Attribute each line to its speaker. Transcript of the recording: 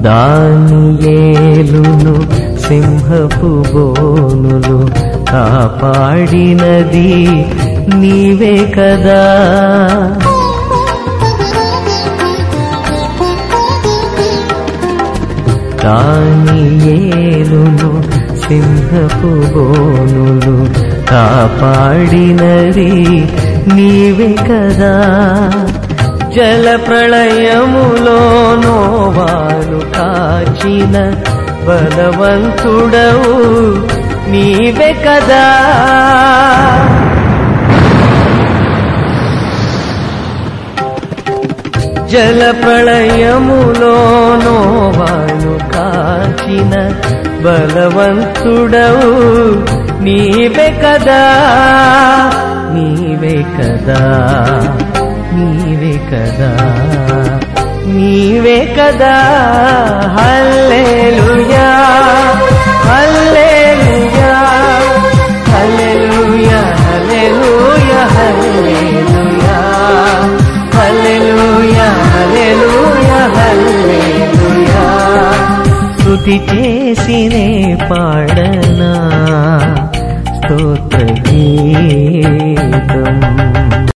Speaker 1: దానియేలును సింహపు బోనులు కాపాడినది నీవే కదా దానియేలును సింహపు బోనులు కాపాడినది నీవే కదా జల ప్రళయములో నోవాను కాచిన బలవంతుడవు నీవే కదా జల ప్రళయములో నోవాను కాచిన బలవంతుడవు నీవే కదా నీవే కదా నీవే కదా నీవే కదా హల్లెలూయా హల్లెలూయా హల్లెలూయా హల్లెలూయా హల్లెలూయా హల్లెలూయా హల్లెలూయా హల్లెలూయా స్తుతి చేసినే పాడనా స్తోత్ర గీతం